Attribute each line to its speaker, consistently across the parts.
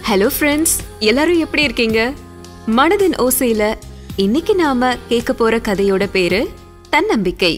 Speaker 1: hello friends எல்லாரும் எப்படி இருக்கீங்க மனதின் ஓசையில இன்னைக்கு நாம கேட்க போற கதையோட பேரு தன்னம்பிக்கை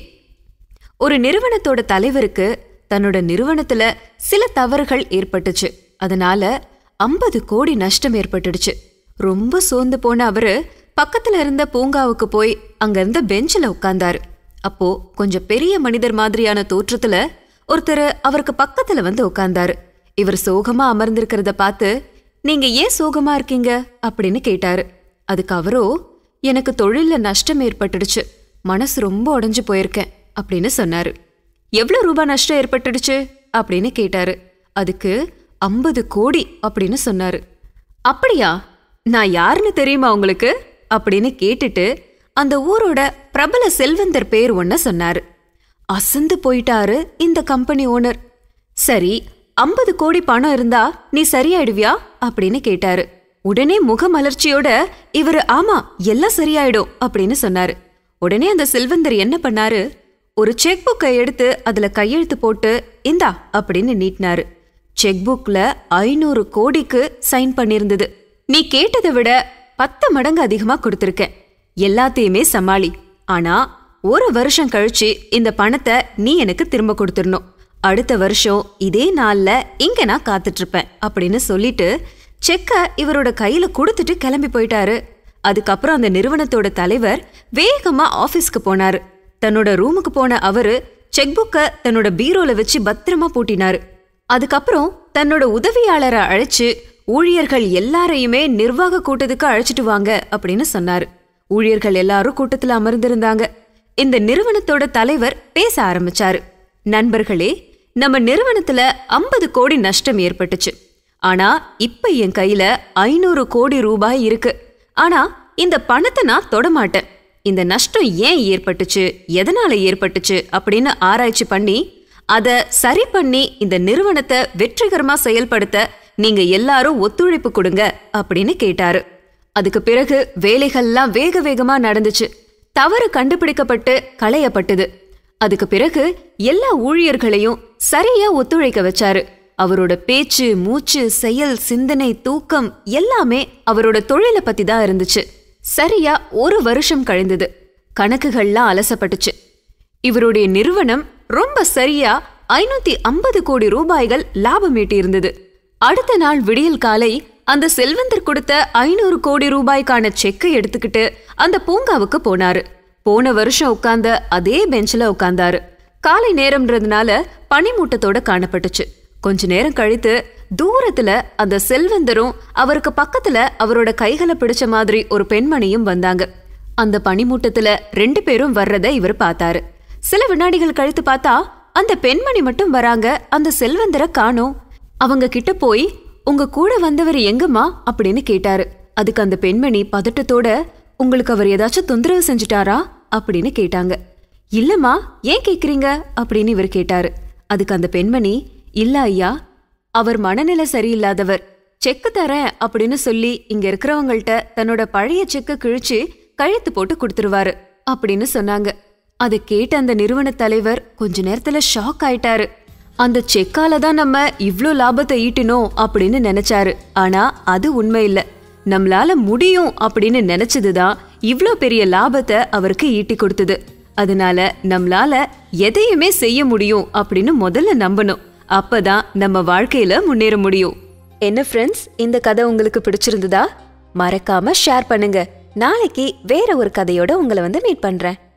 Speaker 1: ஒரு நிறுவனத்தோட தலைவருக்கு தன்னோட நிறுவனத்துல சில தவறுகள் ஏற்பட்டுச்சு அதனால ஐம்பது கோடி நஷ்டம் ஏற்பட்டுடுச்சு ரொம்ப சோர்ந்து போன அவரு பக்கத்துல இருந்த பூங்காவுக்கு போய் அங்க இருந்த பெஞ்சில் உட்கார்ந்தாரு அப்போ கொஞ்சம் பெரிய மனிதர் மாதிரியான தோற்றத்துல ஒருத்தர் அவருக்கு பக்கத்துல வந்து உட்கார்ந்தாரு இவர் சோகமா அமர்ந்திருக்கிறத பார்த்து நீங்க ஏன் சோகமா இருக்கீங்க அப்படின்னு கேட்டாரு அதுக்கு அவரோ எனக்கு தொழில்ல நஷ்டம் ஏற்பட்டுடுச்சு மனசு ரொம்ப உடைஞ்சு போயிருக்கேன் அப்படின்னு சொன்னாரு எவ்வளவு ரூபாய் நஷ்டம் ஏற்பட்டுடுச்சு அப்படின்னு கேட்டாரு அதுக்கு ஐம்பது கோடி அப்படின்னு சொன்னாரு அப்படியா நான் யாருன்னு தெரியுமா உங்களுக்கு அப்படின்னு கேட்டுட்டு அந்த ஊரோட பிரபல செல்வந்தர் பேர் ஒன்ன சொன்னாரு அசந்து போயிட்டாரு இந்த கம்பெனி ஓனர் சரி ஐம்பது கோடி பணம் இருந்தா நீ சரியாயிடுவியா அப்படின்னு கேட்டாரு உடனே முகமலர்ச்சியோட இவரு ஆமா எல்லாம் சரியாயிடும் அப்படின்னு சொன்னாரு உடனே அந்த செல்வந்தர் என்ன பண்ணாரு ஒரு செக் புக்கை எடுத்து அதுல கையெழுத்து போட்டு இந்தா அப்படின்னு நீட்டினாரு செக் புக்ல ஐநூறு கோடிக்கு சைன் பண்ணியிருந்தது நீ கேட்டதை விட பத்து மடங்கு அதிகமா கொடுத்துருக்கேன் எல்லாத்தையுமே சமாளி ஆனா ஒரு வருஷம் கழிச்சு இந்த பணத்தை நீ எனக்கு திரும்ப கொடுத்துடணும் அடுத்த வருஷம் இதே நாள்ல இங்க நான் காத்துட்டு இருப்பேன் அப்படின்னு சொல்லிட்டு செக்க இவரோட கையில கொடுத்துட்டு கிளம்பி போயிட்டாரு அதுக்கப்புறம் அந்த நிறுவனத்தோட தலைவர் வேகமா ஆபீஸ்க்கு போனாரு தன்னோட ரூமுக்கு போன அவரு செக் புக்கை தன்னோட பீரோல வச்சு பத்திரமா பூட்டினாரு அதுக்கப்புறம் தன்னோட உதவியாளரை அழைச்சு ஊழியர்கள் எல்லாரையுமே நிர்வாக கூட்டத்துக்கு அழைச்சிட்டு வாங்க அப்படின்னு சொன்னாரு ஊழியர்கள் எல்லாரும் கூட்டத்துல அமர்ந்திருந்தாங்க இந்த நிறுவனத்தோட தலைவர் பேச ஆரம்பிச்சாரு நண்பர்களே நம்ம நிறுவனத்துல ஐம்பது கோடி நஷ்டம் ஏற்பட்டுச்சு ஆனா இப்ப என் கையில ஐநூறு கோடி ரூபாய் இருக்கு ஆனா இந்த பணத்தை நான் தொடமாட்டேன் இந்த நஷ்டம் ஏன் ஏற்பட்டுச்சு எதனால ஏற்பட்டுச்சு அப்படின்னு ஆராய்ச்சி பண்ணி அத சரி பண்ணி இந்த நிறுவனத்தை வெற்றிகரமா செயல்படுத்த நீங்க எல்லாரும் ஒத்துழைப்பு கொடுங்க அப்படின்னு கேட்டாரு அதுக்கு பிறகு வேலைகள்லாம் வேக வேகமா நடந்துச்சு தவறு கண்டுபிடிக்கப்பட்டு களையப்பட்டது அதுக்கு பிறகு எல்லா ஊழியர்களையும் சரியா ஒத்துழைக்க வச்சாரு அவரோட பேச்சு மூச்சு செயல் சிந்தனை தூக்கம் எல்லாமே அவரோட தொழிலை பத்தி தான் இருந்துச்சு சரியா ஒரு வருஷம் கழிந்தது கணக்குகள்லாம் அலசப்பட்டுச்சு இவருடைய நிறுவனம் ரொம்ப சரியா ஐநூத்தி ஐம்பது கோடி ரூபாய்கள் லாபம் ஈட்டியிருந்தது அடுத்த நாள் விடியல் காலை அந்த செல்வந்தர் கொடுத்த ஐநூறு கோடி ரூபாய்க்கான செக்கை எடுத்துக்கிட்டு அந்த பூங்காவுக்கு போனாரு போன வருஷம் உட்கார்ந்த அதே பெஞ்சில் உட்கார்ந்தாரு காலை நேரம்ன்றதுனால பனிமூட்டத்தோட காணப்பட்டுச்சு கொஞ்ச நேரம் கழித்து தூரத்துல அந்த செல்வந்தரும் அவருக்கு பக்கத்துல அவரோட கைகளை பிடிச்ச மாதிரி ஒரு பெண்மணியும் வந்தாங்க அந்த பனிமூட்டத்துல ரெண்டு பேரும் வர்றத இவர் பார்த்தாரு சில வினாடிகள் கழித்து பார்த்தா அந்த பெண்மணி மட்டும் வராங்க அந்த செல்வந்தரை காணோம் அவங்க கிட்ட போய் உங்க கூட வந்தவர் எங்கம்மா அப்படின்னு கேட்டாரு அதுக்கு அந்த பெண்மணி பதட்டத்தோட உங்களுக்கு அவர் ஏதாச்சும் தொந்தரவு செஞ்சுட்டாரா அப்படின்னு கேட்டாங்க இல்லம்மா ஏன் கேக்குறீங்க அப்படின்னு இவர் கேட்டாரு அதுக்கு அந்த பெண்மணி இல்ல ஐயா அவர் மனநிலை சரியில்லாதவர் செக்கு தரேன் அப்படின்னு சொல்லி இங்க இருக்கிறவங்கள்ட்ட தன்னோட பழைய செக்க கிழிச்சு கழுத்து போட்டு கொடுத்துருவாரு அப்படின்னு சொன்னாங்க அதை கேட்ட அந்த நிறுவன தலைவர் கொஞ்ச நேரத்துல ஷாக் ஆயிட்டாரு அந்த செக்கால தான் நம்ம இவ்ளோ லாபத்தை ஈட்டினோம் அப்படின்னு நினைச்சாரு ஆனா அது உண்மை இல்ல நம்மளால முடியும் அப்படின்னு நினைச்சதுதான் இவ்ளோ பெரிய லாபத்தை அவருக்கு ஈட்டி கொடுத்தது அதனால நம்மளால எதையுமே செய்ய முடியும் அப்படின்னு முதல்ல நம்பணும் அப்பதான் நம்ம வாழ்க்கையில முன்னேற முடியும் என்ன ஃப்ரெண்ட்ஸ் இந்த கதை உங்களுக்கு பிடிச்சிருந்ததா மறக்காம ஷேர் பண்ணுங்க நாளைக்கு வேற ஒரு கதையோட உங்களை வந்து மீட் பண்றேன்